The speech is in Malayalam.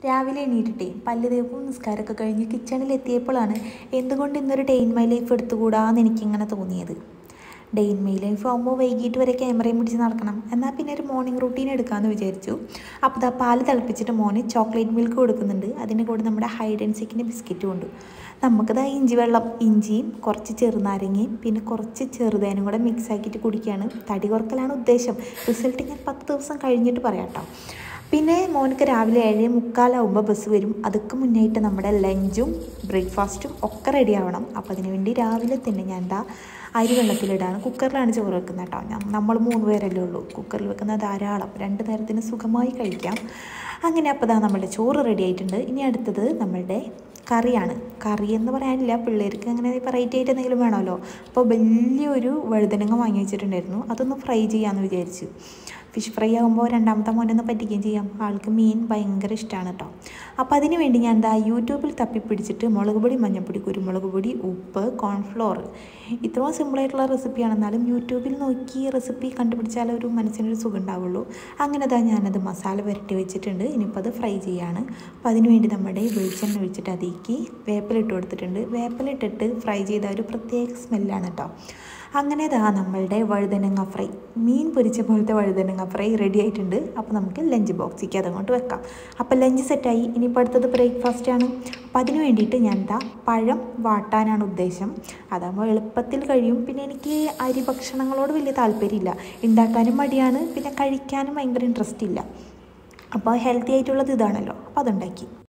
രാവിലെ എണീറ്റിട്ടേ പല്ല് തേപ്പും നിസ്കാരമൊക്കെ കഴിഞ്ഞ് കിച്ചണിൽ എത്തിയപ്പോഴാണ് എന്തുകൊണ്ട് ഇന്നൊരു ഡേ ഇൻ മൈ ലൈഫ് എടുത്തുകൂടാന്ന് എനിക്കിങ്ങനെ തോന്നിയത് ഡേ ഇൻ മൈ ലൈഫ് ആകുമ്പോൾ വൈകിട്ട് വരെ ക്യാമറയും പിടിച്ച് നടക്കണം എന്നാൽ പിന്നെ ഒരു മോർണിംഗ് റൂട്ടീൻ എടുക്കാമെന്ന് വിചാരിച്ചു അപ്പോൾ ദാ പാല് തിളപ്പിച്ചിട്ട് മോന് ചോക്ലേറ്റ് മിൽക്ക് കൊടുക്കുന്നുണ്ട് അതിൻ്റെ കൂടെ നമ്മുടെ ഹൈഡ് ആൻഡ് സീക്കിൻ്റെ ബിസ്ക്കറ്റും ഉണ്ട് നമുക്കിതാ ഇഞ്ചി വെള്ളം ഇഞ്ചിയും കുറച്ച് ചെറുനാരങ്ങയും പിന്നെ കുറച്ച് ചെറുതേനും കൂടെ മിക്സ് ആക്കിയിട്ട് കുടിക്കുകയാണ് തടി കുറക്കലാണ് ഉദ്ദേശം റിസൾട്ട് ഞാൻ പത്ത് ദിവസം കഴിഞ്ഞിട്ട് പറയാം കേട്ടോ പിന്നെ മോനക്ക് രാവിലെ ഏഴ് മുക്കാലാവുമ്പോൾ ബസ് വരും അതൊക്കെ മുന്നായിട്ട് നമ്മുടെ ലഞ്ചും ബ്രേക്ക്ഫാസ്റ്റും ഒക്കെ റെഡി ആവണം അപ്പോൾ അതിന് വേണ്ടി രാവിലെ തന്നെ ഞാൻ എന്താ അരി വെള്ളത്തിലിടാണ് കുക്കറിലാണ് ചോറ് വെക്കുന്നത് കേട്ടോ ഞാൻ നമ്മൾ മൂന്ന് പേരല്ലേ ഉള്ളൂ കുക്കറിൽ വെക്കുന്ന ധാരാളം രണ്ട് നേരത്തിന് സുഖമായി കഴിക്കാം അങ്ങനെ അപ്പോൾ ദാ നമ്മുടെ ചോറ് റെഡി ആയിട്ടുണ്ട് ഇനി അടുത്തത് നമ്മളുടെ കറിയാണ് കറി എന്ന് പറയാനില്ല പിള്ളേർക്ക് അങ്ങനെ വെറൈറ്റി ആയിട്ട് എന്തെങ്കിലും വേണമല്ലോ അപ്പോൾ വലിയൊരു വഴുതനങ്ങ വാങ്ങി വെച്ചിട്ടുണ്ടായിരുന്നു അതൊന്ന് ഫ്രൈ ചെയ്യാമെന്ന് വിചാരിച്ചു ഫിഷ് ഫ്രൈ ആകുമ്പോൾ രണ്ടാമത്തെ മോനൊന്ന് പറ്റിക്കുകയും ചെയ്യാം ആൾക്ക് മീൻ ഭയങ്കര ഇഷ്ടമാണ് കേട്ടോ അപ്പോൾ അതിന് വേണ്ടി ഞാൻ എന്താ യൂട്യൂബിൽ തപ്പിപ്പിടിച്ചിട്ട് മുളക് പൊടി മഞ്ഞൾപ്പൊടി കുരുമുളക് പൊടി ഉപ്പ് കോൺഫ്ലോർ ഇത്രയും സിമ്പിളായിട്ടുള്ള റെസിപ്പിയാണ് എന്നാലും യൂട്യൂബിൽ നോക്കി റെസിപ്പി കണ്ടുപിടിച്ചാലേ ഒരു മനസ്സിനൊരു സുഖം ഉണ്ടാവുള്ളൂ അങ്ങനെ ഇതാ ഞാനത് മസാല പുരട്ടി വെച്ചിട്ടുണ്ട് ഇനിയിപ്പോൾ അത് ഫ്രൈ ചെയ്യാണ് അപ്പോൾ അതിന് വേണ്ടി നമ്മുടെ വെളിച്ചെണ്ണ ഒഴിച്ചിട്ട് അതിലേക്ക് വേപ്പിലിട്ട് കൊടുത്തിട്ടുണ്ട് വേപ്പിലിട്ടിട്ട് ഫ്രൈ ചെയ്ത ഒരു പ്രത്യേക സ്മെല്ലാണ് കേട്ടോ അങ്ങനെ ഇതാ നമ്മളുടെ വഴുതനങ്ങ ഫ്രൈ മീൻ പൊരിച്ച പോലത്തെ വഴുതനങ്ങ ഫ്രൈ റെഡി ആയിട്ടുണ്ട് അപ്പോൾ നമുക്ക് ലഞ്ച് ബോക്സിലേക്ക് അതങ്ങോട്ട് വെക്കാം അപ്പോൾ ലഞ്ച് സെറ്റായി ഇനിയിപ്പോൾ അടുത്തത് ബ്രേക്ക്ഫാസ്റ്റ് ആണ് അപ്പോൾ അതിന് വേണ്ടിയിട്ട് ഞാൻ എന്താ പഴം വാട്ടാനാണ് ഉദ്ദേശം അതാകുമ്പോൾ എളുപ്പത്തിൽ കഴിയും പിന്നെ എനിക്ക് അരി ഭക്ഷണങ്ങളോട് വലിയ താല്പര്യമില്ല ഉണ്ടാക്കാനും മടിയാണ് പിന്നെ കഴിക്കാനും ഭയങ്കര ഇൻട്രസ്റ്റ് ഇല്ല അപ്പോൾ ഹെൽത്തി ആയിട്ടുള്ളത് ഇതാണല്ലോ അപ്പോൾ അതുണ്ടാക്കി